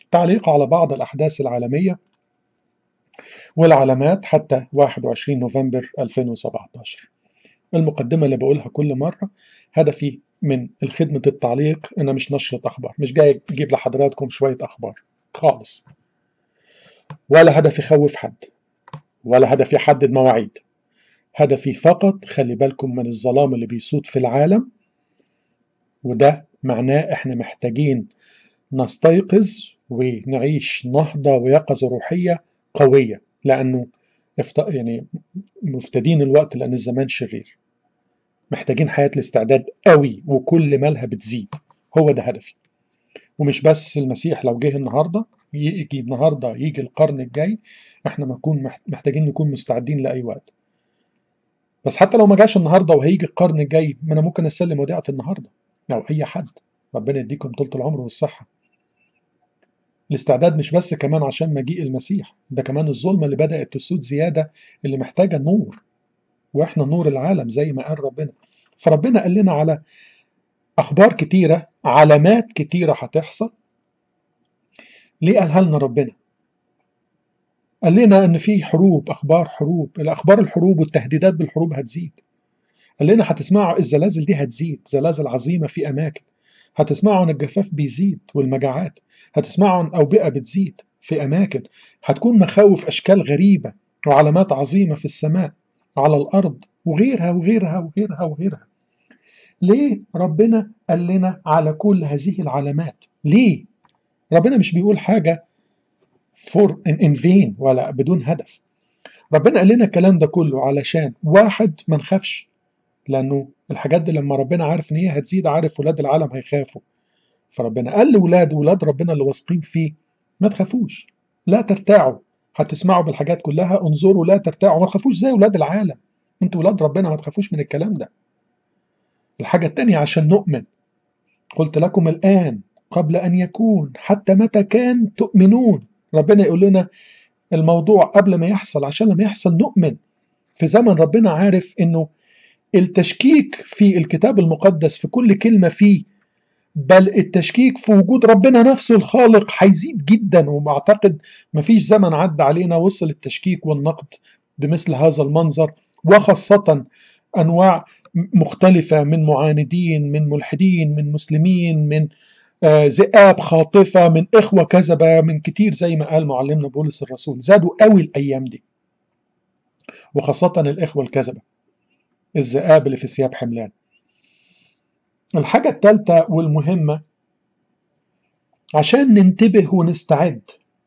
تعليق على بعض الأحداث العالمية والعلامات حتى 21 نوفمبر 2017 المقدمة اللي بقولها كل مرة هدفي من خدمة التعليق أنا مش نشرة أخبار مش جاي أجيب لحضراتكم شوية أخبار خالص ولا هدف يخوف حد ولا هدف يحدد مواعيد هدفي فقط خلي بالكم من الظلام اللي بيسود في العالم وده معناه احنا محتاجين نستيقظ ونعيش نهضة ويقظة روحية قوية لأنه يعني مفتدين الوقت لأن الزمان شرير محتاجين حياة الاستعداد قوي وكل مالها بتزيد هو ده هدفي ومش بس المسيح لو جه النهارده يجي النهارده يجي القرن الجاي احنا نكون محتاجين نكون مستعدين لاي وقت بس حتى لو ما جاش النهارده وهيجي القرن الجاي ما انا ممكن اسلم وديعه النهارده او اي حد ربنا يديكم طولة العمر والصحه الاستعداد مش بس كمان عشان مجيء المسيح ده كمان الظلمه اللي بدات تسود زياده اللي محتاجه نور واحنا نور العالم زي ما قال ربنا فربنا قال لنا على اخبار كتيره علامات كتيره هتحصل ليه قالها لنا ربنا قال لنا ان في حروب اخبار حروب الاخبار الحروب والتهديدات بالحروب هتزيد قال لنا هتسمعوا الزلازل دي هتزيد زلازل عظيمه في اماكن هتسمعوا عن الجفاف بيزيد والمجاعات هتسمعوا عن اوبئه بتزيد في اماكن هتكون مخاوف اشكال غريبه وعلامات عظيمه في السماء على الارض وغيرها وغيرها وغيرها وغيرها ليه ربنا قال لنا على كل هذه العلامات ليه ربنا مش بيقول حاجه فور ان فين ولا بدون هدف ربنا قال لنا الكلام ده كله علشان واحد ما نخافش لانه الحاجات دي لما ربنا عارف ان هي هتزيد عارف ولاد العالم هيخافوا فربنا قال لولاد ولاد ربنا اللي واثقين فيه ما تخافوش لا ترتاعوا هتسمعوا بالحاجات كلها انظروا لا ترتاعوا ما تخافوش زي ولاد العالم انتوا ولاد ربنا ما تخافوش من الكلام ده الحاجة التانية عشان نؤمن قلت لكم الآن قبل أن يكون حتى متى كان تؤمنون ربنا يقول لنا الموضوع قبل ما يحصل عشان لما يحصل نؤمن في زمن ربنا عارف انه التشكيك في الكتاب المقدس في كل كلمة فيه بل التشكيك في وجود ربنا نفسه الخالق هيزيد جدا ومعتقد مفيش زمن عدى علينا وصل التشكيك والنقد بمثل هذا المنظر وخاصة أنواع مختلفة من معاندين من ملحدين من مسلمين من آه ذئاب خاطفة من إخوة كذبة من كتير زي ما قال معلمنا بولس الرسول زادوا قوي الأيام دي وخاصة الإخوة الكذبة الذئاب اللي في ثياب حملان الحاجة الثالثة والمهمة عشان ننتبه ونستعد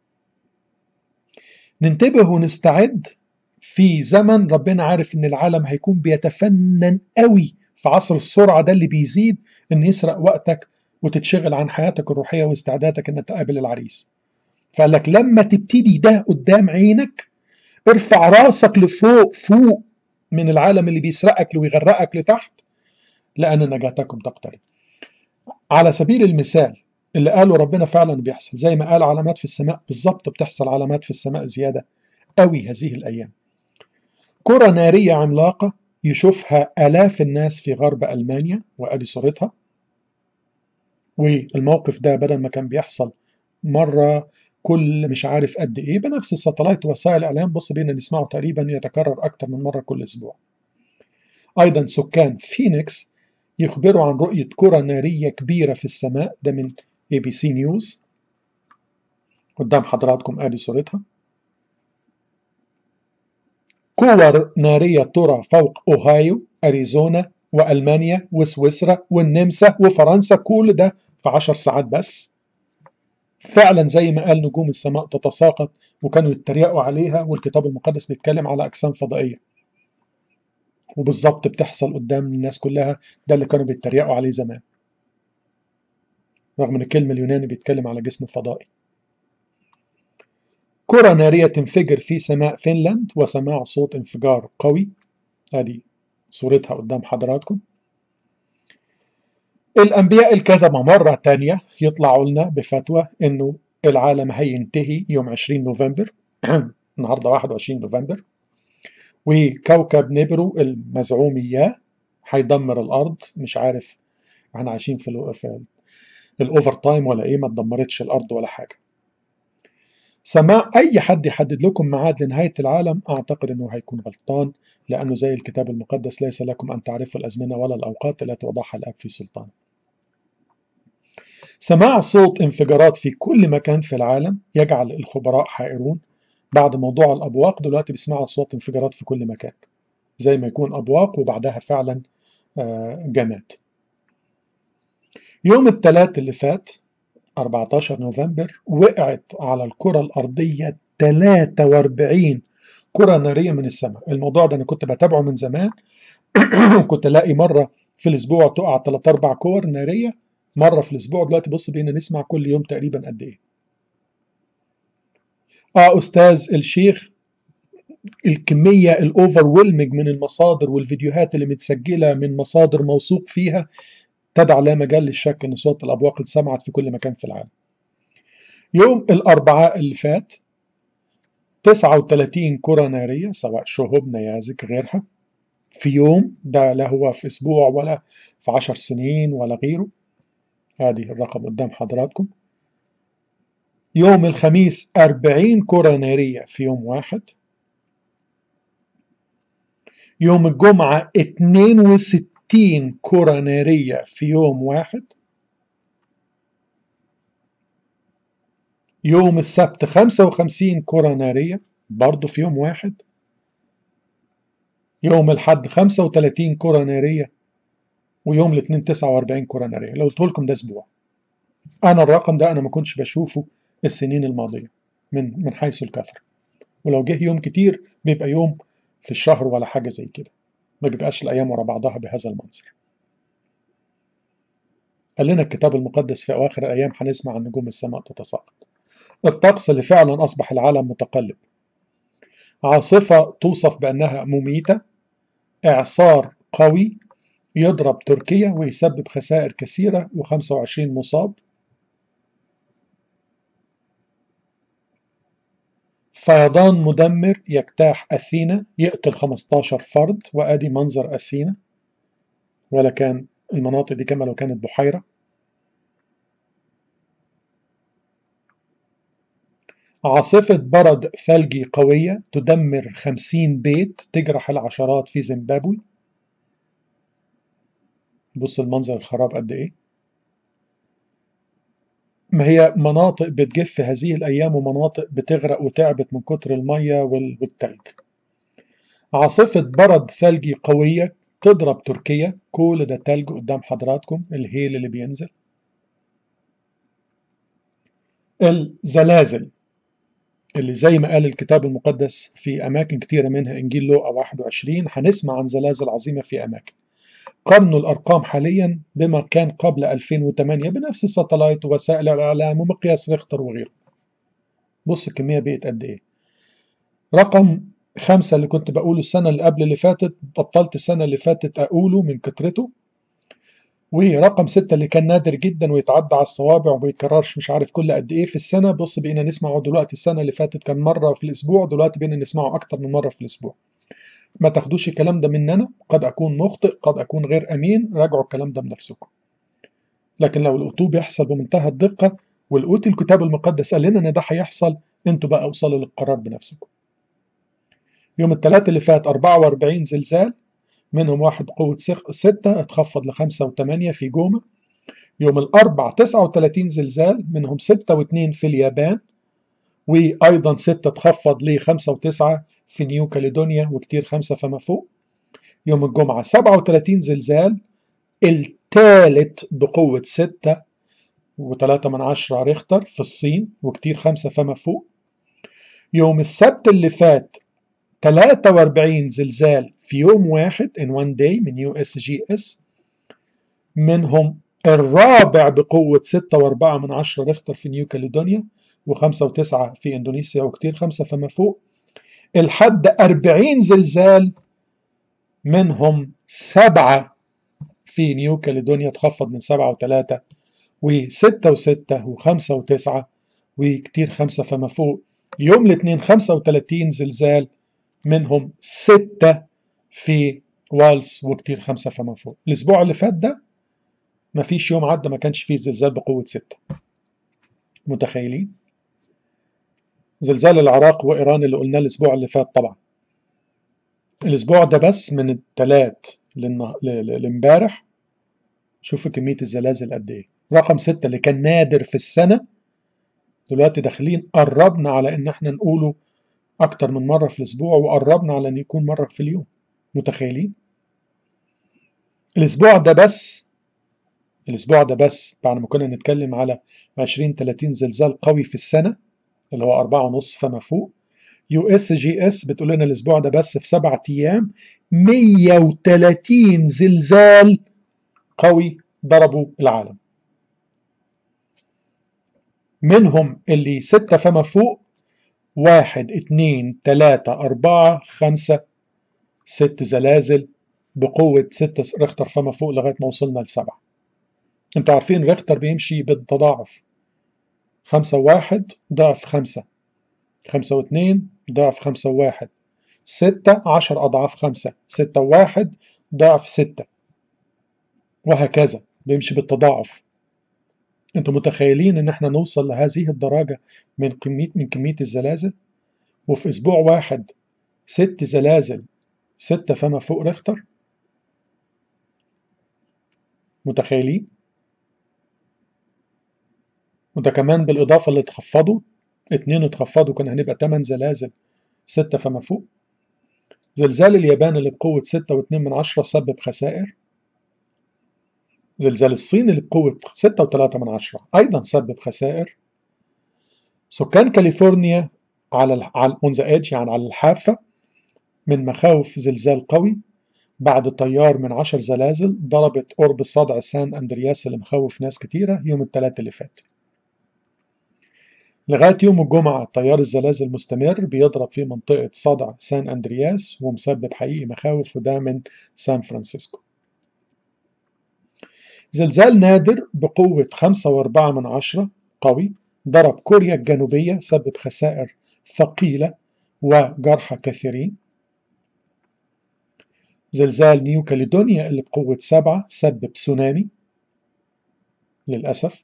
ننتبه ونستعد في زمن ربنا عارف ان العالم هيكون بيتفنن قوي في عصر السرعة ده اللي بيزيد ان يسرق وقتك وتتشغل عن حياتك الروحية واستعدادك ان تقابل العريس فقال لك لما تبتدي ده قدام عينك ارفع راسك لفوق فوق من العالم اللي بيسرقك ويغرقك لتحت لأن نجاتكم تقترب على سبيل المثال اللي قاله ربنا فعلا بيحصل زي ما قال علامات في السماء بالظبط بتحصل علامات في السماء زيادة قوي هذه الأيام كرة نارية عملاقة يشوفها آلاف الناس في غرب ألمانيا وأدي صورتها والموقف ده بدل ما كان بيحصل مرة كل مش عارف قد ايه بنفس الساتلايت وسائل الاعلام بص بينا نسمعه تقريبا يتكرر اكتر من مره كل اسبوع ايضا سكان فينيكس يخبروا عن رؤيه كره ناريه كبيره في السماء ده من اي بي سي نيوز قدام حضراتكم ادي صورتها كور ناريه ترى فوق اوهايو اريزونا والمانيا وسويسرا والنمسا وفرنسا كل ده في عشر ساعات بس فعلا زي ما قال نجوم السماء تتساقط وكانوا يتريقوا عليها والكتاب المقدس بيتكلم على اجسام فضائيه وبالظبط بتحصل قدام الناس كلها ده اللي كانوا بيتريقوا عليه زمان رغم ان الكلمه اليوناني بيتكلم على جسم فضائي كرة نارية تنفجر في سماء فنلاند وسماع صوت انفجار قوي ادي صورتها قدام حضراتكم الأنبياء الكذبة مرة تانية يطلعوا لنا بفتوى إنه العالم هينتهي يوم 20 نوفمبر النهاردة 21 نوفمبر وكوكب نبرو المزعوم إياه هيدمر الأرض مش عارف احنا عايشين في, في الأوفر تايم ولا إيه ما اتدمرتش الأرض ولا حاجة سماع أي حد يحدد لكم ميعاد لنهاية العالم أعتقد أنه هيكون غلطان لأنه زي الكتاب المقدس ليس لكم أن تعرفوا الأزمنة ولا الأوقات التي وضعها الآب في سلطان سماع صوت انفجارات في كل مكان في العالم يجعل الخبراء حائرون بعد موضوع الأبواق دلوقتي بيسمعوا صوت انفجارات في كل مكان زي ما يكون أبواق وبعدها فعلا جماد يوم الثلاث اللي فات 14 نوفمبر وقعت على الكرة الأرضية 43 كرة نارية من السماء الموضوع ده أنا كنت بتابعه من زمان وكنت ألاقي مرة في الأسبوع تقع 3 4 كور نارية مرة في الأسبوع دلوقتي بص بقينا نسمع كل يوم تقريبا قد إيه آه أستاذ الشيخ الكمية الأوفر من المصادر والفيديوهات اللي متسجلة من مصادر موثوق فيها تدع لا مجال للشك ان صوت الابواق اتسمعت في كل مكان في العالم. يوم الاربعاء اللي فات 39 كرة نارية سواء شهب نيازك غيرها في يوم ده لا هو في اسبوع ولا في عشر سنين ولا غيره ادي الرقم قدام حضراتكم يوم الخميس 40 كرة نارية في يوم واحد يوم الجمعة 62 60 كرة نارية في يوم واحد يوم السبت 55 كرة نارية برضه في يوم واحد يوم الحد 35 كرة نارية ويوم الاثنين 49 كرة نارية لو قلت لكم ده اسبوع انا الرقم ده انا ما كنتش بشوفه السنين الماضية من من حيث الكثرة ولو جه يوم كتير بيبقى يوم في الشهر ولا حاجة زي كده ما بيبقاش الأيام ورا بعضها بهذا المنظر قال لنا الكتاب المقدس في أواخر الأيام هنسمع عن نجوم السماء تتساقط الطقس اللي فعلا أصبح العالم متقلب عاصفة توصف بأنها مميتة إعصار قوي يضرب تركيا ويسبب خسائر كثيرة و25 مصاب فيضان مدمر يجتاح أثينا يقتل 15 فرد وأدي منظر أثينا ولا كان المناطق دي كما لو كانت بحيرة عاصفة برد ثلجي قوية تدمر 50 بيت تجرح العشرات في زيمبابوي بص المنظر الخراب قد ايه ما هي مناطق بتجف في هذه الأيام ومناطق بتغرق وتعبت من كتر المية والتلج عاصفة برد ثلجي قوية تضرب تركيا كل ده تلج قدام حضراتكم الهيل اللي بينزل الزلازل اللي زي ما قال الكتاب المقدس في أماكن كتيرة منها إنجيل لوقا 21 هنسمع عن زلازل عظيمة في أماكن قارنوا الأرقام حاليا بما كان قبل 2008 بنفس الساتلايت ووسائل الإعلام ومقياس ريختر وغيره بص الكمية بقت قد إيه رقم خمسة اللي كنت بقوله السنة اللي قبل اللي فاتت بطلت السنة اللي فاتت أقوله من كترته ورقم ستة اللي كان نادر جدا ويتعدى على الصوابع وما بيتكررش مش عارف كل قد ايه في السنة بص بقينا نسمعه دلوقتي السنة اللي فاتت كان مرة في الأسبوع دلوقتي بقينا نسمعه أكتر من مرة في الأسبوع ما تاخدوش الكلام ده مننا قد أكون مخطئ قد أكون غير أمين راجعوا الكلام ده بنفسكم لكن لو الأوتو بيحصل بمنتهى الدقة والأوتي الكتاب المقدس قال لنا إن ده هيحصل أنتوا بقى اوصلوا للقرار بنفسكم يوم الثلاث اللي فات 44 زلزال منهم واحد بقوة ستة اتخفض لخمسة وثمانية في جوما يوم الأربع 39 زلزال منهم ستة واثنين في اليابان وأيضا ستة اتخفض لخمسة وتسعة في نيو كاليدونيا وكتير خمسة فما فوق يوم الجمعة 37 زلزال الثالث بقوة ستة وثلاثة من عشرة ريختر في الصين وكتير خمسة فما فوق يوم السبت اللي فات 43 زلزال في يوم واحد in one day من يو اس جي اس منهم الرابع بقوة 6 و4 من عشرة ريختر في نيو كاليدونيا وخمسة وتسعة في اندونيسيا وكتير خمسة فما فوق الحد 40 زلزال منهم سبعة في نيو كاليدونيا تخفض من سبعة وثلاثة وستة وستة وخمسة وتسعة وكتير خمسة فما فوق يوم الاثنين 35 زلزال منهم ستة في والس وكتير خمسة فما فوق الأسبوع اللي فات ده مفيش يوم عدى ما كانش فيه زلزال بقوة ستة متخيلين زلزال العراق وإيران اللي قلناه الأسبوع اللي فات طبعا الأسبوع ده بس من الثلاث لامبارح شوفوا كمية الزلازل قد إيه رقم ستة اللي كان نادر في السنة دلوقتي داخلين قربنا على إن إحنا نقوله أكتر من مرة في الأسبوع وقربنا على إن يكون مرة في اليوم متخيلين؟ الأسبوع ده بس الأسبوع ده بس بعد ما كنا نتكلم على 20 30 زلزال قوي في السنة اللي هو أربعة ونص فما فوق يو اس جي اس بتقول لنا الأسبوع ده بس في سبعة أيام 130 زلزال قوي ضربوا العالم منهم اللي ستة فما فوق واحد اتنين تلاتة أربعة خمسة ست زلازل بقوة ستة ريختر فما فوق لغاية ما وصلنا لسبعة انتوا عارفين ريختر بيمشي بالتضاعف خمسة وواحد ضعف خمسة خمسة واثنين ضعف خمسة وواحد ستة عشر أضعاف خمسة ستة وواحد ضعف ستة وهكذا بيمشي بالتضاعف انتوا متخيلين ان احنا نوصل لهذه الدرجة من كمية من كمية الزلازل وفي اسبوع واحد ست زلازل ستة فما فوق ريختر متخيلين وده كمان بالإضافة اللي اتخفضوا اتنين اتخفضوا كان هنبقى تمن زلازل ستة فما فوق زلزال اليابان اللي بقوة ستة واتنين من عشرة سبب خسائر زلزال الصين اللي بقوة ستة وتلاتة من عشرة أيضا سبب خسائر سكان كاليفورنيا على على منذ ايدج يعني على الحافة من مخاوف زلزال قوي بعد تيار من عشر زلازل ضربت قرب صدع سان أندرياس اللي مخوف ناس كتيرة يوم الثلاث اللي فات لغاية يوم الجمعة تيار الزلازل مستمر بيضرب في منطقة صدع سان أندرياس ومسبب حقيقي مخاوف وده من سان فرانسيسكو زلزال نادر بقوة خمسة وأربعة من عشرة قوي ضرب كوريا الجنوبية سبب خسائر ثقيلة وجرحى كثيرين زلزال نيو كاليدونيا اللي بقوة سبعة سبب تسونامي للأسف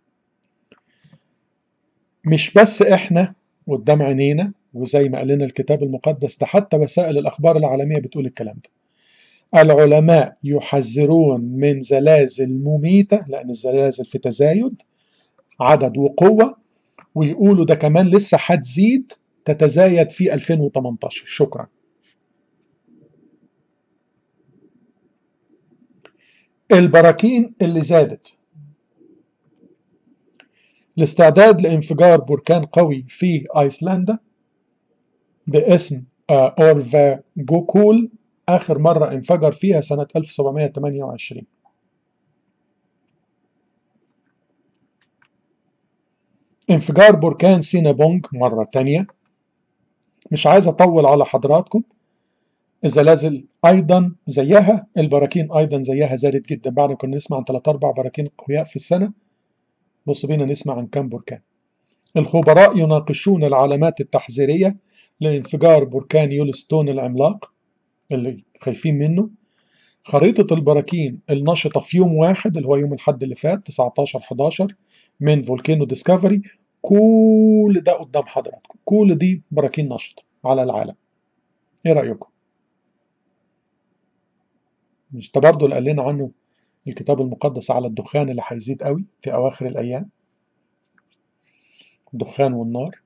مش بس احنا قدام عينينا وزي ما قال لنا الكتاب المقدس ده حتى وسائل الأخبار العالمية بتقول الكلام ده العلماء يحذرون من زلازل مميتة لأن الزلازل في تزايد عدد وقوة ويقولوا ده كمان لسه هتزيد تتزايد في 2018 شكرا البراكين اللي زادت الاستعداد لانفجار بركان قوي في ايسلندا باسم اورفا جوكول اخر مرة انفجر فيها سنة 1728 انفجار بركان سينابونج مرة تانية مش عايز اطول على حضراتكم الزلازل ايضا زيها البراكين ايضا زيها زادت جدا بعد ما كنا نسمع عن 3 4 براكين قوياء في السنه بص بينا نسمع عن كم بركان الخبراء يناقشون العلامات التحذيريه لانفجار بركان يولستون العملاق اللي خايفين منه خريطة البراكين النشطة في يوم واحد اللي هو يوم الحد اللي فات 19 11 من فولكانو ديسكفري كل ده قدام حضراتكم كل دي براكين نشطة على العالم ايه رأيكم؟ مش ده برضه اللي قال لنا عنه الكتاب المقدس على الدخان اللي هيزيد قوي في أواخر الأيام الدخان والنار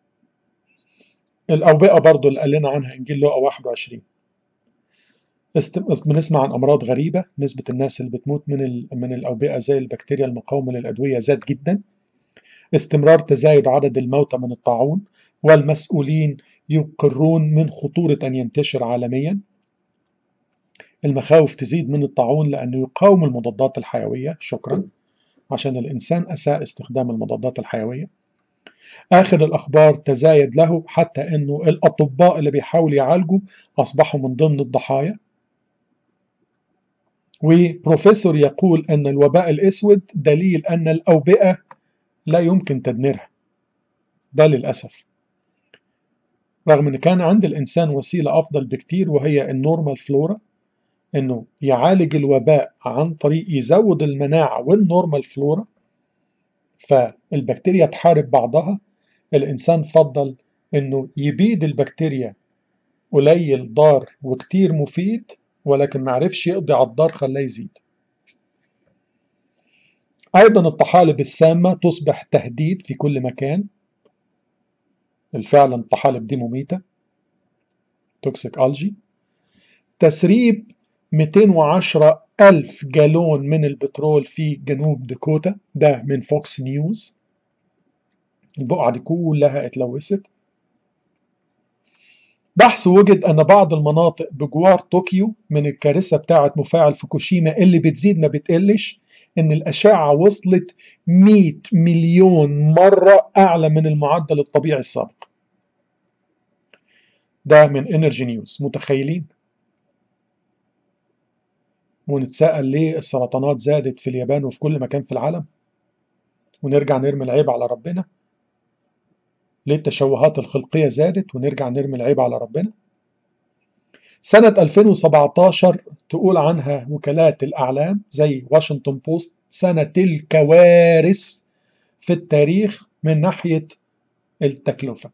الأوبئة برضه اللي قال لنا عنها إنجيل لوقا 21 بنسمع عن أمراض غريبة نسبة الناس اللي بتموت من من الأوبئة زي البكتيريا المقاومة للأدوية زاد جدا استمرار تزايد عدد الموتى من الطاعون والمسؤولين يقرون من خطورة أن ينتشر عالميا المخاوف تزيد من الطاعون لأنه يقاوم المضادات الحيوية شكرا عشان الإنسان أساء استخدام المضادات الحيوية آخر الأخبار تزايد له حتى أنه الأطباء اللي بيحاولوا يعالجوا أصبحوا من ضمن الضحايا وبروفيسور يقول أن الوباء الأسود دليل أن الأوبئة لا يمكن تدميرها ده للأسف رغم أن كان عند الإنسان وسيلة أفضل بكتير وهي النورمال فلورا انه يعالج الوباء عن طريق يزود المناعة والنورمال فلورا فالبكتيريا تحارب بعضها الإنسان فضل إنه يبيد البكتيريا قليل ضار وكتير مفيد ولكن معرفش يقضي على الضار خلاه يزيد أيضا الطحالب السامة تصبح تهديد في كل مكان فعلا الطحالب دي مميتة توكسيك ألجي تسريب 210 ألف جالون من البترول في جنوب داكوتا ده من فوكس نيوز البقعة دي كلها اتلوثت بحث وجد أن بعض المناطق بجوار طوكيو من الكارثة بتاعة مفاعل فوكوشيما اللي بتزيد ما بتقلش إن الأشعة وصلت 100 مليون مرة أعلى من المعدل الطبيعي السابق ده من انرجي نيوز متخيلين ونتساءل ليه السرطانات زادت في اليابان وفي كل مكان في العالم ونرجع نرمي العيب على ربنا ليه التشوهات الخلقية زادت ونرجع نرمي العيب على ربنا سنة 2017 تقول عنها وكالات الأعلام زي واشنطن بوست سنة الكوارث في التاريخ من ناحية التكلفة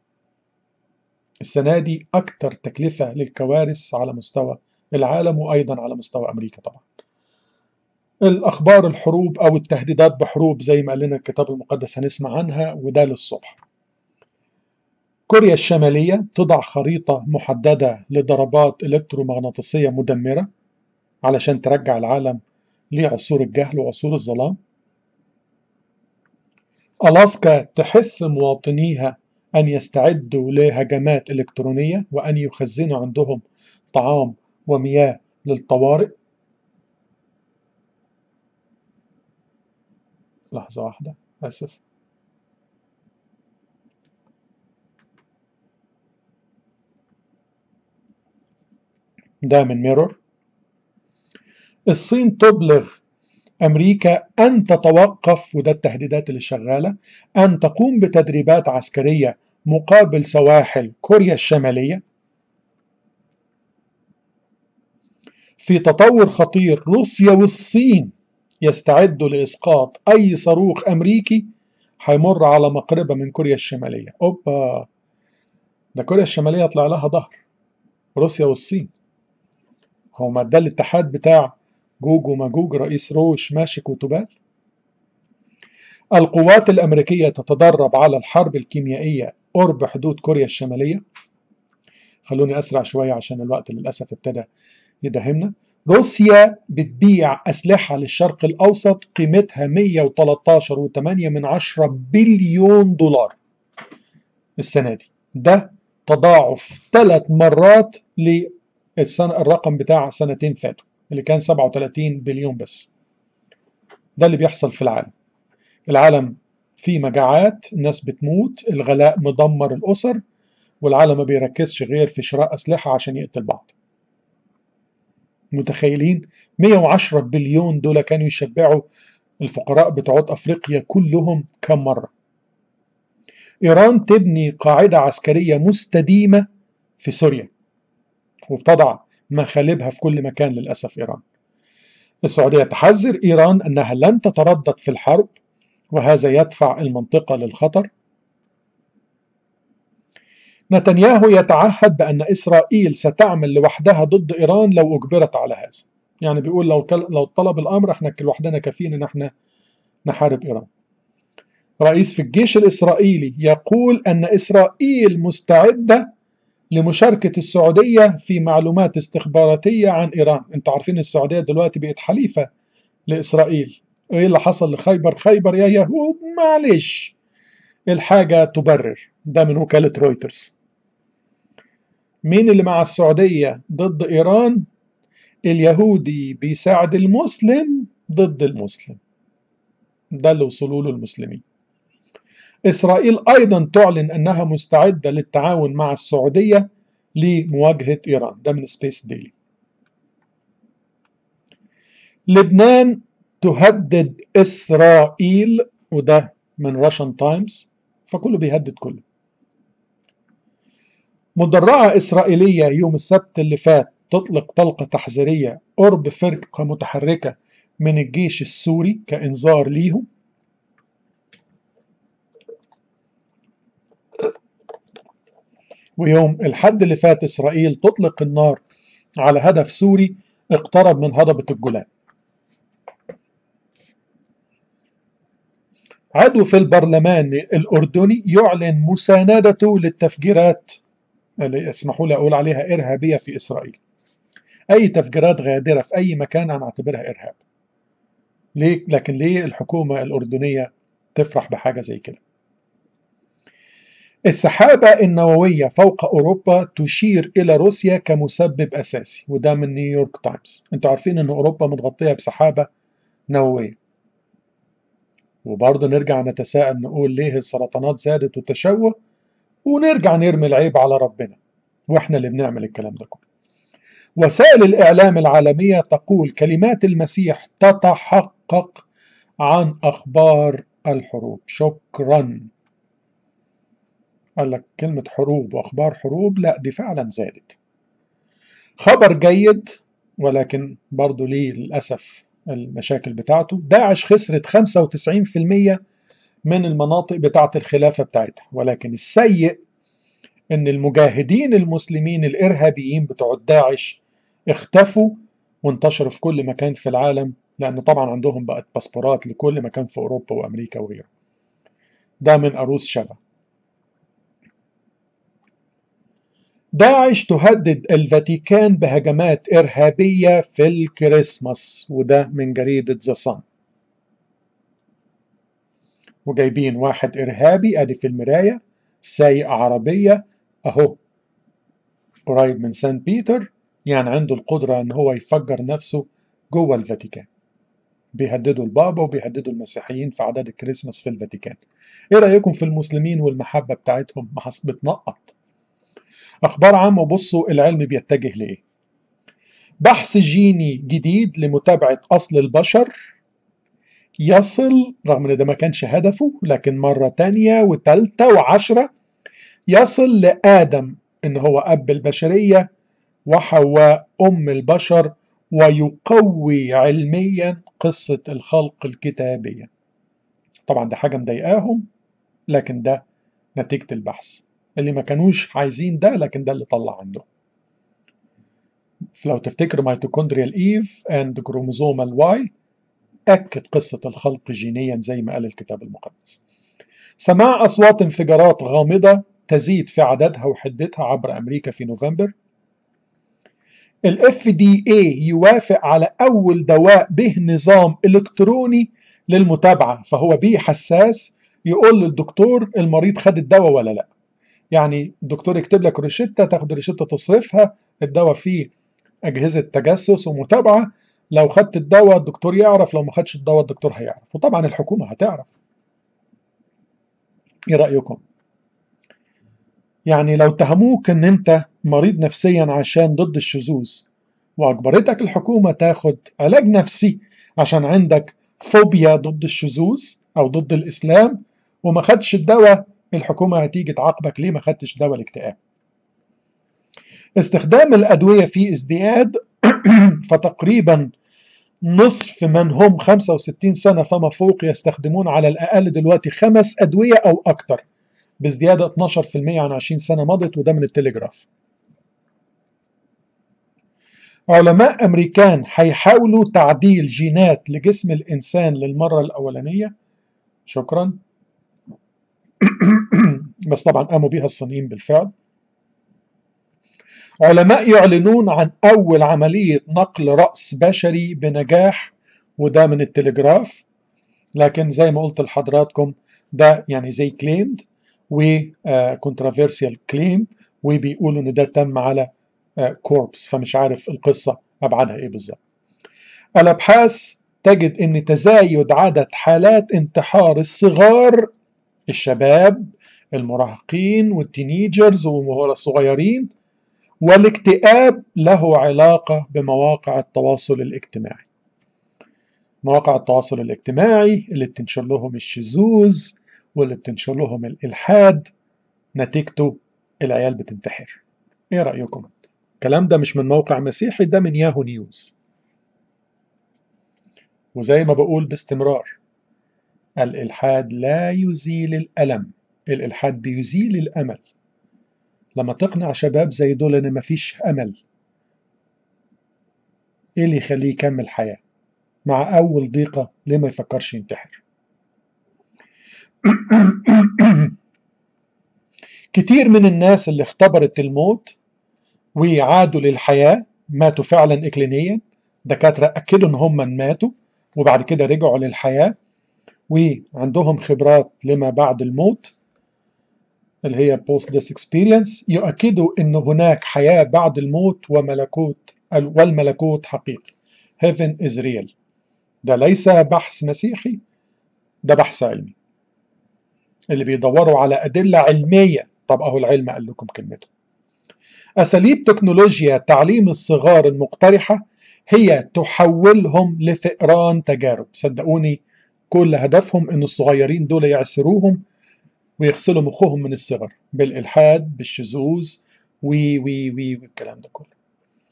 السنة دي أكثر تكلفة للكوارث على مستوى العالم وأيضا على مستوى أمريكا طبعا الأخبار الحروب أو التهديدات بحروب زي ما قال لنا الكتاب المقدس هنسمع عنها وده للصبح كوريا الشمالية تضع خريطة محددة لضربات إلكترومغناطيسية مدمرة علشان ترجع العالم لعصور الجهل وعصور الظلام ألاسكا تحث مواطنيها أن يستعدوا لهجمات إلكترونية وأن يخزنوا عندهم طعام ومياه للطوارئ لحظة واحدة آسف ده من ميرور الصين تبلغ أمريكا أن تتوقف وده التهديدات اللي شغالة أن تقوم بتدريبات عسكرية مقابل سواحل كوريا الشمالية في تطور خطير روسيا والصين يستعدوا لإسقاط أي صاروخ أمريكي هيمر على مقربة من كوريا الشمالية أوبا ده كوريا الشمالية طلع لها ظهر روسيا والصين هو ما ده الاتحاد بتاع جوج وماجوج رئيس روش ماشك وتبال القوات الأمريكية تتدرب على الحرب الكيميائية قرب حدود كوريا الشمالية خلوني أسرع شوية عشان الوقت للأسف ابتدى يدهمنا روسيا بتبيع أسلحة للشرق الأوسط قيمتها 113.8 من 10 بليون دولار السنة دي ده تضاعف ثلاث مرات للسنة الرقم بتاع سنتين فاتوا اللي كان 37 بليون بس ده اللي بيحصل في العالم العالم فيه مجاعات الناس بتموت الغلاء مدمر الأسر والعالم ما بيركزش غير في شراء أسلحة عشان يقتل بعض متخيلين 110 بليون دول كانوا يشبعوا الفقراء بتوع أفريقيا كلهم كم مرة إيران تبني قاعدة عسكرية مستديمة في سوريا وبتضع مخالبها في كل مكان للأسف إيران السعودية تحذر إيران أنها لن تتردد في الحرب وهذا يدفع المنطقة للخطر نتنياهو يتعهد بأن إسرائيل ستعمل لوحدها ضد إيران لو أجبرت على هذا يعني بيقول لو لو طلب الأمر احنا لوحدنا كافيين إن احنا نحارب إيران رئيس في الجيش الإسرائيلي يقول أن إسرائيل مستعدة لمشاركة السعودية في معلومات استخباراتية عن إيران انتوا عارفين السعودية دلوقتي بقت حليفة لإسرائيل ايه اللي حصل لخيبر خيبر يا يهود معلش الحاجة تبرر ده من وكالة رويترز مين اللي مع السعودية ضد إيران اليهودي بيساعد المسلم ضد المسلم ده اللي وصلوا له المسلمين إسرائيل أيضا تعلن أنها مستعدة للتعاون مع السعودية لمواجهة إيران ده من سبيس ديلي لبنان تهدد إسرائيل وده من راشن تايمز فكله بيهدد كله مدرعة إسرائيلية يوم السبت اللي فات تطلق طلقة تحذيرية قرب فرقة متحركة من الجيش السوري كإنذار ليهم ويوم الحد اللي فات إسرائيل تطلق النار على هدف سوري اقترب من هضبة الجولان عضو في البرلمان الأردني يعلن مساندته للتفجيرات اللي اسمحوا لي أقول عليها إرهابية في إسرائيل أي تفجيرات غادرة في أي مكان أنا أعتبرها إرهاب ليه؟ لكن ليه الحكومة الأردنية تفرح بحاجة زي كده السحابة النووية فوق أوروبا تشير إلى روسيا كمسبب أساسي وده من نيويورك تايمز انتوا عارفين أن أوروبا متغطية بسحابة نووية وبرضه نرجع نتساءل نقول ليه السرطانات زادت وتشوه ونرجع نرمي العيب على ربنا واحنا اللي بنعمل الكلام ده كله وسائل الإعلام العالمية تقول كلمات المسيح تتحقق عن أخبار الحروب شكرا قال لك كلمة حروب وأخبار حروب لا دي فعلا زادت خبر جيد ولكن برضو ليه للأسف المشاكل بتاعته داعش خسرت 95% من المناطق بتاعة الخلافة بتاعتها ولكن السيء ان المجاهدين المسلمين الارهابيين بتوع داعش اختفوا وانتشروا في كل مكان في العالم لان طبعا عندهم بقت باسبورات لكل مكان في اوروبا وامريكا وغيره ده من اروس شفا داعش تهدد الفاتيكان بهجمات إرهابية في الكريسماس وده من جريدة ذا صن وجايبين واحد إرهابي أدي في المراية سايق عربية أهو قريب من سان بيتر يعني عنده القدرة أن هو يفجر نفسه جوه الفاتيكان بيهددوا البابا وبيهددوا المسيحيين في عدد الكريسماس في الفاتيكان ايه رأيكم في المسلمين والمحبة بتاعتهم بتنقط أخبار عامة بصوا العلم بيتجه لإيه بحث جيني جديد لمتابعة أصل البشر يصل رغم ان ده ما كانش هدفه لكن مرة تانية وتالتة وعشرة يصل لآدم إن هو أب البشرية وحواء أم البشر ويقوي علميا قصة الخلق الكتابية طبعا ده حاجة مضايقاهم لكن ده نتيجة البحث اللي ما كانوش عايزين ده لكن ده اللي طلع عندهم لو تفتكر ميتوكوندريال ايف اند كروموزومال واي أكد قصة الخلق جينيا زي ما قال الكتاب المقدس سماع أصوات انفجارات غامضة تزيد في عددها وحدتها عبر أمريكا في نوفمبر ال FDA يوافق على أول دواء به نظام إلكتروني للمتابعة فهو بيه حساس يقول للدكتور المريض خد الدواء ولا لا يعني الدكتور يكتب لك روشتة تاخد الروشتة تصرفها الدواء فيه أجهزة تجسس ومتابعة لو خدت الدواء الدكتور يعرف لو ما خدش الدواء الدكتور هيعرف وطبعا الحكومة هتعرف ايه رأيكم يعني لو اتهموك ان انت مريض نفسيا عشان ضد الشذوذ واجبرتك الحكومة تاخد علاج نفسي عشان عندك فوبيا ضد الشذوذ او ضد الاسلام وما خدش الدواء الحكومة هتيجي تعاقبك ليه ما خدتش دواء الاكتئاب استخدام الأدوية في ازدياد فتقريبا نصف من هم 65 سنة فما فوق يستخدمون على الأقل دلوقتي خمس أدوية أو أكثر بازديادة 12% عن 20 سنة مضت وده من التليجراف علماء أمريكان هيحاولوا تعديل جينات لجسم الإنسان للمرة الأولانية شكرا بس طبعا قاموا بها الصينيين بالفعل علماء يعلنون عن أول عملية نقل رأس بشري بنجاح وده من التلجراف لكن زي ما قلت لحضراتكم ده يعني زي كليمد وكونترافيرسيال كليم وبيقولوا ان ده تم على كوربس فمش عارف القصة أبعادها إيه بالظبط الأبحاث تجد أن تزايد عدد حالات انتحار الصغار الشباب المراهقين والتينيجرز والصغيرين والاكتئاب له علاقة بمواقع التواصل الاجتماعي مواقع التواصل الاجتماعي اللي بتنشر لهم الشذوذ واللي بتنشر لهم الإلحاد نتيجته العيال بتنتحر ايه رأيكم الكلام ده مش من موقع مسيحي ده من ياهو نيوز وزي ما بقول باستمرار الإلحاد لا يزيل الألم الإلحاد بيزيل الأمل لما تقنع شباب زي دول ان مفيش امل ايه اللي يخليه يكمل حياة مع اول ضيقة ليه ما يفكرش ينتحر كتير من الناس اللي اختبرت الموت وعادوا للحياة ماتوا فعلا إكلينيا دكاترة أكدوا إن هم ماتوا وبعد كده رجعوا للحياة وعندهم خبرات لما بعد الموت اللي هي post death experience يؤكدوا أن هناك حياة بعد الموت وملكوت والملكوت حقيقي heaven is real ده ليس بحث مسيحي ده بحث علمي اللي بيدوروا على أدلة علمية طب أهو العلم قال لكم كلمته أساليب تكنولوجيا تعليم الصغار المقترحة هي تحولهم لفئران تجارب صدقوني كل هدفهم أن الصغيرين دول يعسروهم ويغسلوا مخهم من الصغر بالإلحاد بالشذوذ وي وي وي والكلام ده كله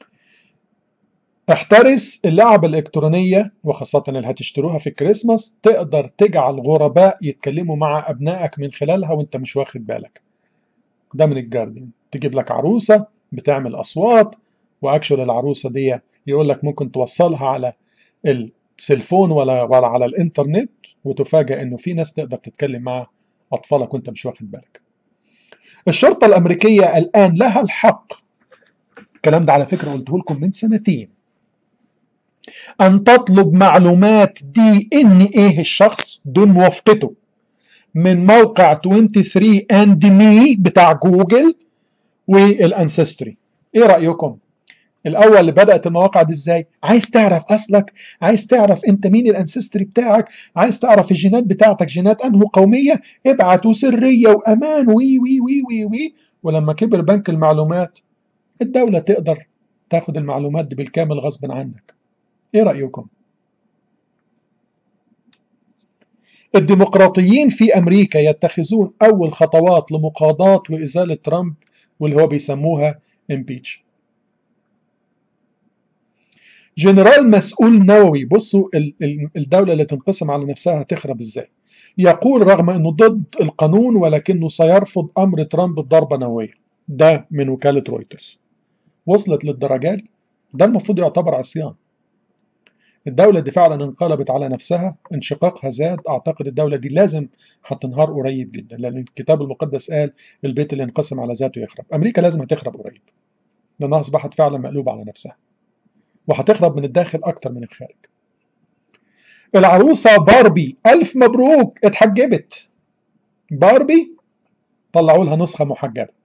احترس اللعب الإلكترونية وخاصة اللي هتشتروها في الكريسماس تقدر تجعل غرباء يتكلموا مع أبنائك من خلالها وانت مش واخد بالك ده من الجاردين تجيب لك عروسة بتعمل أصوات وأكشن العروسة دي يقول لك ممكن توصلها على السيلفون ولا ولا على الإنترنت وتفاجأ إنه في ناس تقدر تتكلم مع أطفالك وأنت مش واخد بالك. الشرطة الأمريكية الآن لها الحق الكلام ده على فكرة قلته لكم من سنتين أن تطلب معلومات دي إن إيه الشخص دون موافقته من موقع 23 اند مي بتاع جوجل والانسستري ايه رايكم الاول اللي بدات المواقع دي ازاي عايز تعرف اصلك عايز تعرف انت مين الانسستري بتاعك عايز تعرف الجينات بتاعتك جينات انه قوميه ابعت سريه وامان وي وي وي وي وي ولما كبر بنك المعلومات الدوله تقدر تاخد المعلومات دي بالكامل غصب عنك ايه رايكم الديمقراطيين في امريكا يتخذون اول خطوات لمقاضاة وازالة ترامب واللي هو بيسموها امبيتش جنرال مسؤول نووي بصوا الدولة اللي تنقسم على نفسها هتخرب ازاي يقول رغم انه ضد القانون ولكنه سيرفض امر ترامب بضربة نووية ده من وكالة رويترز وصلت للدرجة دي ده المفروض يعتبر عصيان الدولة دي فعلا انقلبت على نفسها انشقاقها زاد اعتقد الدولة دي لازم هتنهار قريب جدا لان الكتاب المقدس قال البيت اللي انقسم على ذاته يخرب امريكا لازم هتخرب قريب لانها اصبحت فعلا مقلوبة على نفسها وهتخرب من الداخل اكتر من الخارج العروسة باربي الف مبروك اتحجبت باربي طلعوا لها نسخة محجبة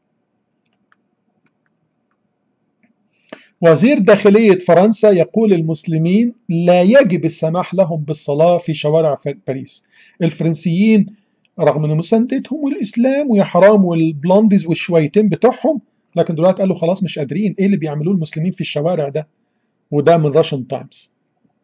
وزير داخلية فرنسا يقول المسلمين لا يجب السماح لهم بالصلاة في شوارع باريس الفرنسيين رغم ان مساندتهم والاسلام ويا حرام والبلونديز والشويتين بتوعهم لكن دلوقتي قالوا خلاص مش قادرين ايه اللي بيعملوه المسلمين في الشوارع ده وده من راشن تايمز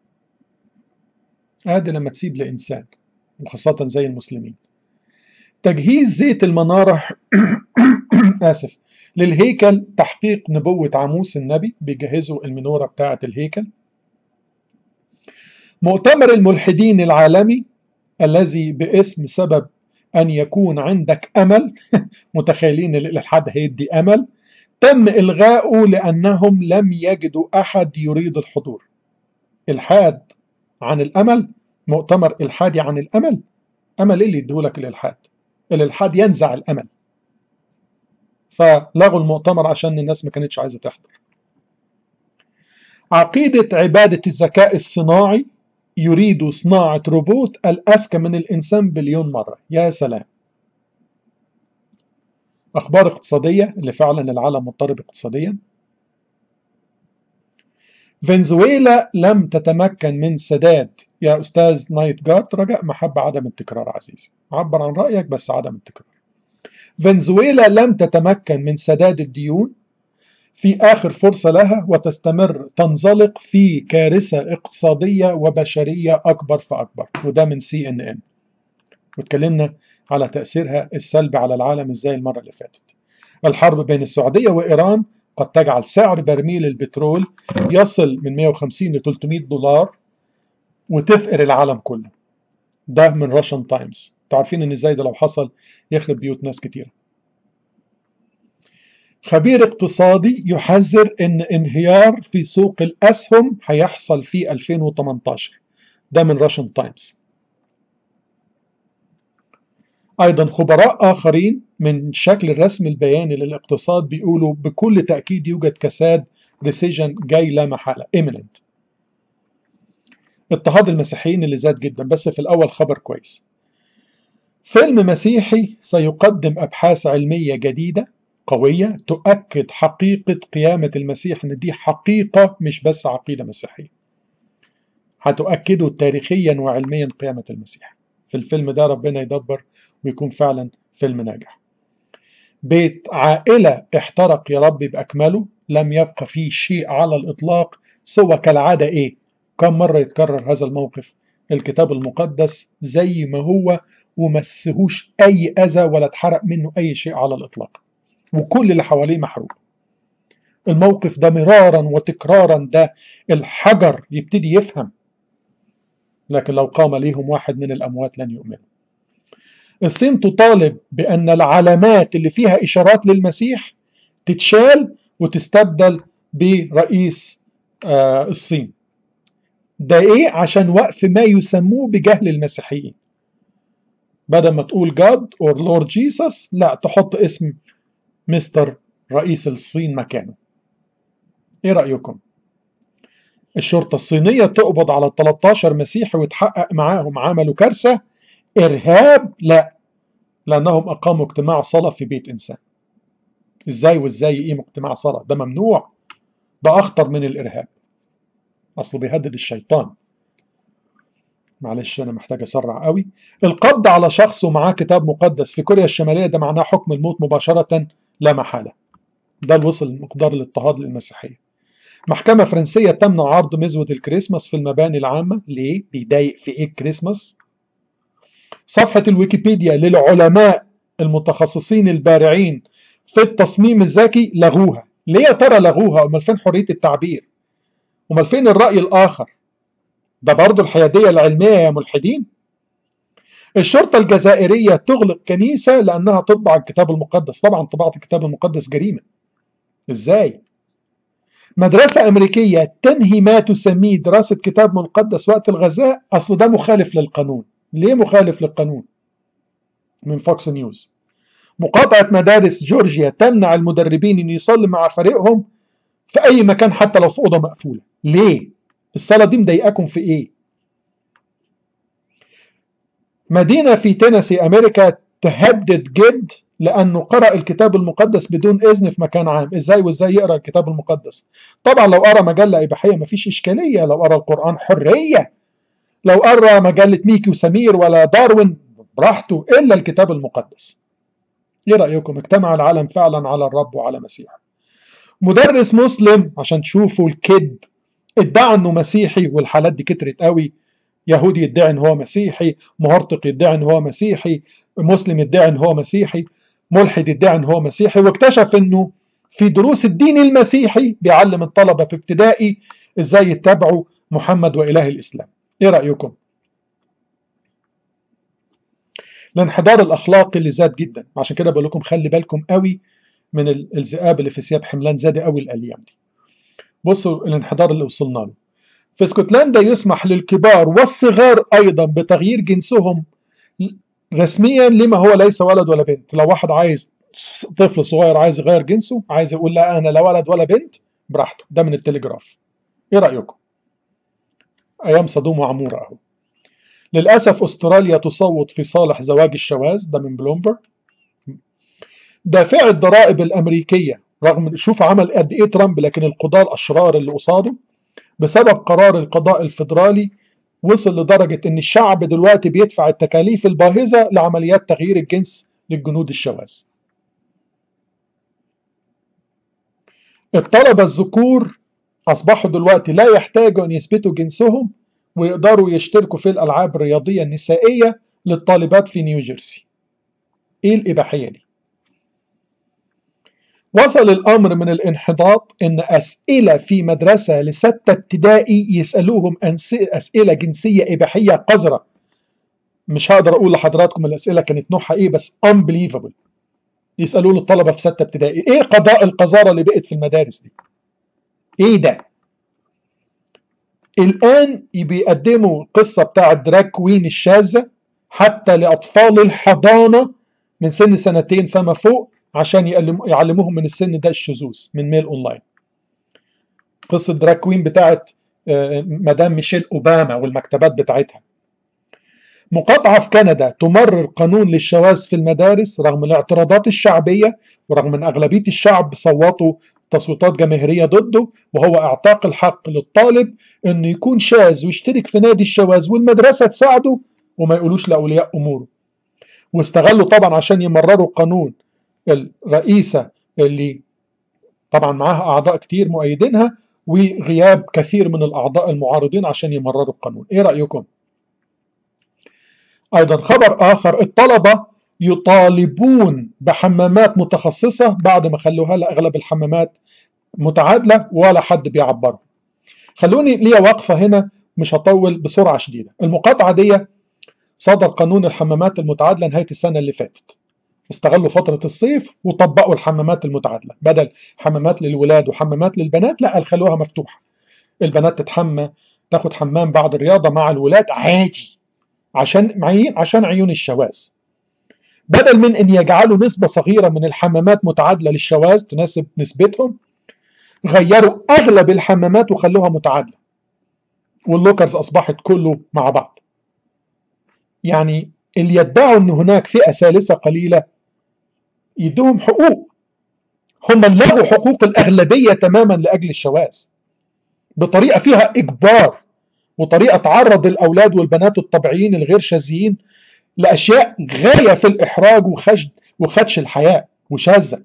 ادي لما تسيب لانسان وخاصة زي المسلمين تجهيز زيت المنارة آسف للهيكل تحقيق نبوة عموس النبي بيجهزوا المنورة بتاعة الهيكل مؤتمر الملحدين العالمي الذي باسم سبب أن يكون عندك أمل متخيلين الإلحاد هيدي أمل تم إلغاؤه لأنهم لم يجدوا أحد يريد الحضور الحاد عن الأمل مؤتمر إلحادي عن الأمل أمل إيه اللي يديهولك الإلحاد الإلحاد ينزع الأمل فلغوا المؤتمر عشان الناس ما كانتش عايزة تحضر عقيدة عبادة الذكاء الصناعي يريد صناعة روبوت الأذكى من الإنسان بليون مرة يا سلام أخبار اقتصادية اللي فعلا العالم مضطرب اقتصاديا فنزويلا لم تتمكن من سداد يا أستاذ نايت جارد رجاء محبة عدم التكرار عزيزي عبر عن رأيك بس عدم التكرار فنزويلا لم تتمكن من سداد الديون في آخر فرصة لها وتستمر تنزلق في كارثة اقتصادية وبشرية أكبر فأكبر وده من سي ان ان واتكلمنا على تأثيرها السلبي على العالم ازاي المرة اللي فاتت الحرب بين السعودية وإيران قد تجعل سعر برميل البترول يصل من 150 ل 300 دولار وتفقر العالم كله ده من راشن تايمز انتوا عارفين ان ازاي ده لو حصل يخرب بيوت ناس كتير خبير اقتصادي يحذر ان انهيار في سوق الاسهم هيحصل في 2018 ده من راشن تايمز ايضا خبراء اخرين من شكل الرسم البياني للاقتصاد بيقولوا بكل تاكيد يوجد كساد ريسيجن جاي لا محاله imminent اضطهاد المسيحيين اللي زاد جدا بس في الاول خبر كويس فيلم مسيحي سيقدم ابحاث علميه جديده قويه تؤكد حقيقه قيامه المسيح ان دي حقيقه مش بس عقيده مسيحيه هتؤكده تاريخيا وعلميا قيامه المسيح في الفيلم ده ربنا يدبر ويكون فعلا فيلم ناجح بيت عائلة احترق يا رب بأكمله لم يبقى فيه شيء على الإطلاق سوى كالعادة إيه كم مرة يتكرر هذا الموقف الكتاب المقدس زي ما هو ومسهوش أي أذى ولا اتحرق منه أي شيء على الإطلاق وكل اللي حواليه محروق الموقف ده مرارا وتكرارا ده الحجر يبتدي يفهم لكن لو قام ليهم واحد من الأموات لن يؤمنوا الصين تطالب بأن العلامات اللي فيها إشارات للمسيح تتشال وتستبدل برئيس آه الصين ده إيه عشان وقف ما يسموه بجهل المسيحيين بدل ما تقول God or Lord Jesus لا تحط اسم مستر رئيس الصين مكانه ايه رأيكم الشرطة الصينية تقبض على 13 مسيحي وتحقق معاهم عملوا كارثة إرهاب لا لأنهم أقاموا اجتماع صلاة في بيت إنسان إزاي وإزاي يقيموا اجتماع صلاة ده ممنوع ده أخطر من الإرهاب أصله بيهدد الشيطان معلش أنا محتاج أسرع قوي القبض على شخص ومعاه كتاب مقدس في كوريا الشمالية ده معناه حكم الموت مباشرة لا محالة ده اللي وصل مقدار الاضطهاد للمسيحية محكمة فرنسية تمنع عرض مزود الكريسماس في المباني العامة ليه؟ بيضايق في إيه الكريسماس؟ صفحة الويكيبيديا للعلماء المتخصصين البارعين في التصميم الذكي لغوها ليه يا ترى لغوها امال فين حرية التعبير امال فين الرأي الآخر ده برضه الحيادية العلمية يا ملحدين الشرطة الجزائرية تغلق كنيسة لأنها تطبع الكتاب المقدس طبعا طباعة الكتاب المقدس جريمة إزاي؟ مدرسة أمريكية تنهي ما تسميه دراسة كتاب مقدس وقت الغزاء أصله ده مخالف للقانون ليه مخالف للقانون من فوكس نيوز مقاطعة مدارس جورجيا تمنع المدربين أن يصلي مع فريقهم في أي مكان حتى لو في أوضة مقفولة ليه؟ الصلاة دي مضايقاكم في إيه؟ مدينة في تينيسي أمريكا تهدد جد لأنه قرأ الكتاب المقدس بدون إذن في مكان عام إزاي وإزاي يقرأ الكتاب المقدس طبعا لو قرأ مجلة إباحية مفيش إشكالية لو قرأ القرآن حرية لو قرأ مجلة ميكي وسمير ولا داروين براحته إلا الكتاب المقدس إيه رأيكم اجتمع العالم فعلا على الرب وعلى مسيح مدرس مسلم عشان تشوفوا الكذب ادعى انه مسيحي والحالات دي كترت قوي يهودي يدعي ان هو مسيحي مهرطق يدعي ان هو مسيحي مسلم يدعي ان هو مسيحي ملحد يدعي ان هو مسيحي واكتشف انه في دروس الدين المسيحي بيعلم الطلبه في ابتدائي ازاي يتبعوا محمد واله الاسلام ايه رايكم الانحدار الاخلاقي اللي زاد جدا عشان كده بقول لكم خلي بالكم قوي من الذئاب اللي في ثياب حملان زاد قوي الايام دي بصوا الانحدار اللي وصلنا له في اسكتلندا يسمح للكبار والصغار ايضا بتغيير جنسهم رسميا لما هو ليس ولد ولا بنت لو واحد عايز طفل صغير عايز يغير جنسه عايز يقول لا انا لا ولد ولا بنت براحته ده من التليجراف ايه رايكم ايام صدوم وعموره اهو للاسف استراليا تصوت في صالح زواج الشواذ ده من بلومبرج دافع الضرائب الامريكيه رغم شوف عمل قد ايه ترامب لكن القضاه الاشرار اللي قصاده بسبب قرار القضاء الفيدرالي وصل لدرجة إن الشعب دلوقتي بيدفع التكاليف الباهظة لعمليات تغيير الجنس للجنود الشواذ. الطلبة الذكور أصبحوا دلوقتي لا يحتاجوا أن يثبتوا جنسهم ويقدروا يشتركوا في الألعاب الرياضية النسائية للطالبات في نيوجيرسي. إيه الإباحية دي؟ وصل الأمر من الانحطاط إن أسئلة في مدرسة لستة ابتدائي يسألوهم أسئلة جنسية إباحية قذرة مش هقدر أقول لحضراتكم الأسئلة كانت نوعها إيه بس unbelievable يسالوا له الطلبه في سته ابتدائي ايه قضاء القذاره اللي بقت في المدارس دي ايه ده الان بيقدموا القصه بتاع الدراج كوين الشاذه حتى لاطفال الحضانه من سن سنتين فما فوق عشان يعلموهم من السن ده الشذوذ من ميل اونلاين قصه دراج كوين بتاعت مدام ميشيل اوباما والمكتبات بتاعتها مقاطعة في كندا تمرر قانون للشواذ في المدارس رغم الاعتراضات الشعبية ورغم أن أغلبية الشعب صوتوا تصويتات جماهيرية ضده وهو إعطاق الحق للطالب أنه يكون شاذ ويشترك في نادي الشواذ والمدرسة تساعده وما يقولوش لأولياء أموره واستغلوا طبعا عشان يمرروا قانون الرئيسة اللي طبعا معاها أعضاء كتير مؤيدينها وغياب كثير من الأعضاء المعارضين عشان يمرروا القانون إيه رأيكم؟ أيضا خبر آخر الطلبة يطالبون بحمامات متخصصة بعد ما خلوها لأغلب الحمامات متعادلة ولا حد بيعبرهم خلوني ليا وقفة هنا مش هطول بسرعة شديدة المقاطعة دي صدر قانون الحمامات المتعادلة نهاية السنة اللي فاتت استغلوا فترة الصيف وطبقوا الحمامات المتعادلة بدل حمامات للولاد وحمامات للبنات لا خلوها مفتوحة البنات تتحمى تاخد حمام بعد الرياضة مع الولاد عادي عشان معين عشان عيون الشواذ بدل من ان يجعلوا نسبه صغيره من الحمامات متعادله للشواذ تناسب نسبتهم غيروا اغلب الحمامات وخلوها متعادله واللوكرز اصبحت كله مع بعض يعني اللي يدعوا ان هناك فئه ثالثه قليله يدوهم حقوق هم لغوا حقوق الاغلبيه تماما لاجل الشواذ بطريقه فيها اجبار وطريقه تعرض الاولاد والبنات الطبيعيين الغير شاذين لاشياء غايه في الاحراج وخشد وخدش الحياه وشاذه.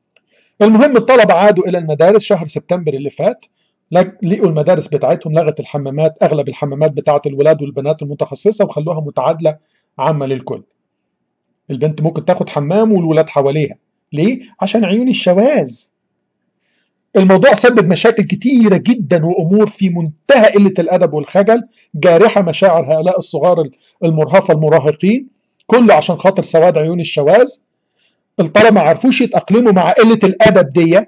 المهم الطلبه عادوا الى المدارس شهر سبتمبر اللي فات لقوا المدارس بتاعتهم لغت الحمامات اغلب الحمامات بتاعت الولاد والبنات المتخصصه وخلوها متعادله عامه للكل. البنت ممكن تاخد حمام والولاد حواليها. ليه؟ عشان عيون الشواذ. الموضوع سبب مشاكل كتيرة جدا وأمور في منتهى قلة الأدب والخجل جارحة مشاعر هؤلاء الصغار المرهفة المراهقين كله عشان خاطر سواد عيون الشواذ الطلبة ما عرفوش يتأقلموا مع قلة الأدب دي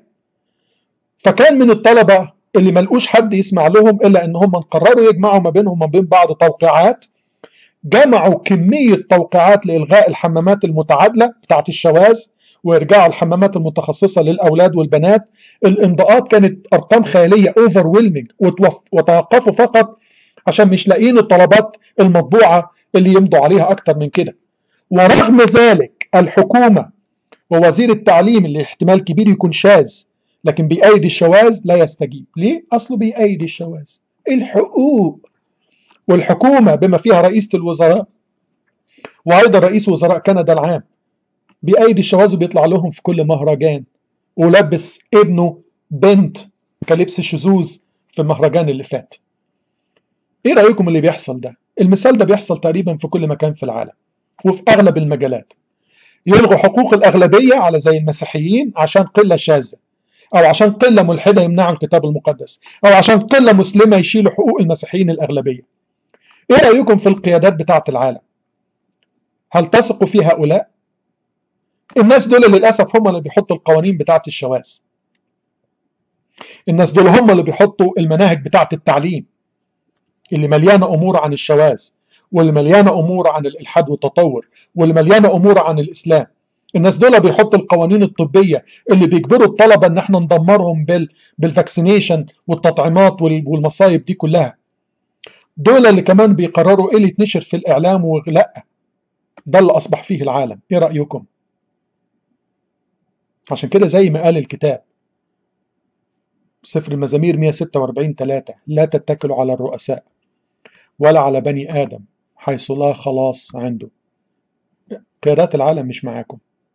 فكان من الطلبة اللي ملقوش حد يسمع لهم إلا إن هم قرروا يجمعوا ما بينهم وما بين بعض توقيعات جمعوا كمية توقيعات لإلغاء الحمامات المتعادلة بتاعت الشواذ وارجاع الحمامات المتخصصه للاولاد والبنات الامضاءات كانت ارقام خياليه اوفر ويلمنج وتوقفوا فقط عشان مش لاقيين الطلبات المطبوعه اللي يمضوا عليها اكتر من كده ورغم ذلك الحكومه ووزير التعليم اللي احتمال كبير يكون شاذ لكن بيأيد الشواذ لا يستجيب ليه اصله بيأيد الشواذ الحقوق والحكومه بما فيها رئيسه الوزراء وايضا رئيس وزراء كندا العام بأيدي الشواذ بيطلع لهم في كل مهرجان ولبس ابنه بنت كلبس شذوذ في المهرجان اللي فات ايه رأيكم اللي بيحصل ده المثال ده بيحصل تقريبا في كل مكان في العالم وفي أغلب المجالات يلغوا حقوق الأغلبية على زي المسيحيين عشان قلة شاذة أو عشان قلة ملحدة يمنعوا الكتاب المقدس أو عشان قلة مسلمة يشيلوا حقوق المسيحيين الأغلبية ايه رأيكم في القيادات بتاعة العالم هل تثقوا في هؤلاء الناس دول للاسف هم اللي بيحطوا القوانين بتاعه الشواذ الناس دول هم اللي بيحطوا المناهج بتاعه التعليم اللي مليانه امور عن الشواذ واللي مليانه امور عن الالحاد والتطور واللي مليانه امور عن الاسلام الناس دول بيحطوا القوانين الطبيه اللي بيجبروا الطلبه ان احنا ندمرهم بال بالفاكسينيشن والتطعيمات والمصايب دي كلها دول اللي كمان بيقرروا ايه اللي يتنشر في الاعلام ولا ده اللي اصبح فيه العالم ايه رايكم عشان كده زي ما قال الكتاب سفر المزامير 146 3 لا تتكلوا على الرؤساء ولا على بني آدم حيث لا خلاص عنده قيادات العالم مش معاكم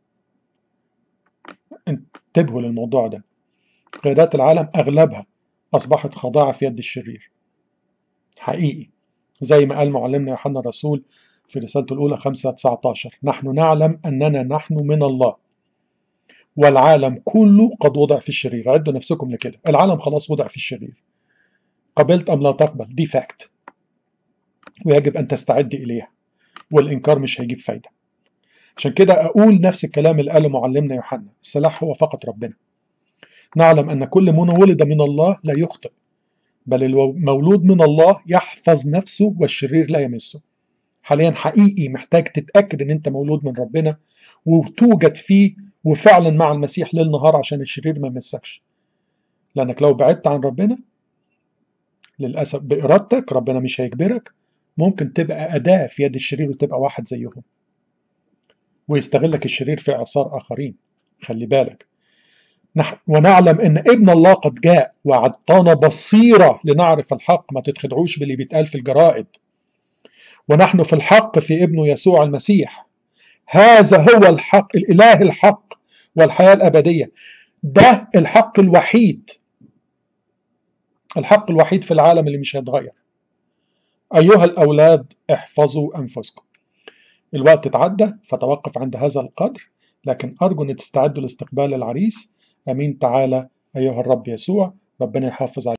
انتبهوا للموضوع ده قيادات العالم أغلبها أصبحت خاضعة في يد الشرير حقيقي زي ما قال معلمنا يوحنا الرسول في رسالته الأولى 5 19 نحن نعلم أننا نحن من الله والعالم كله قد وضع في الشرير عدوا نفسكم لكده العالم خلاص وضع في الشرير قبلت أم لا تقبل دي فاكت ويجب أن تستعد إليها والإنكار مش هيجيب فايدة عشان كده أقول نفس الكلام اللي قاله معلمنا يوحنا السلاح هو فقط ربنا نعلم أن كل من ولد من الله لا يخطئ بل المولود من الله يحفظ نفسه والشرير لا يمسه حاليا حقيقي محتاج تتأكد ان انت مولود من ربنا وتوجد فيه وفعلا مع المسيح ليل نهار عشان الشرير ما يمسكش لانك لو بعدت عن ربنا للأسف بإرادتك ربنا مش هيجبرك ممكن تبقى أداة في يد الشرير وتبقى واحد زيهم ويستغلك الشرير في إعصار آخرين خلي بالك نحن ونعلم ان ابن الله قد جاء وعطانا بصيرة لنعرف الحق ما تتخدعوش باللي بيتقال في الجرائد ونحن في الحق في ابنه يسوع المسيح هذا هو الحق الإله الحق والحياة الأبدية ده الحق الوحيد الحق الوحيد في العالم اللي مش هيتغير أيها الأولاد احفظوا أنفسكم الوقت اتعدى فتوقف عند هذا القدر لكن أرجو أن تستعدوا لاستقبال العريس أمين تعالى أيها الرب يسوع ربنا يحافظ عليك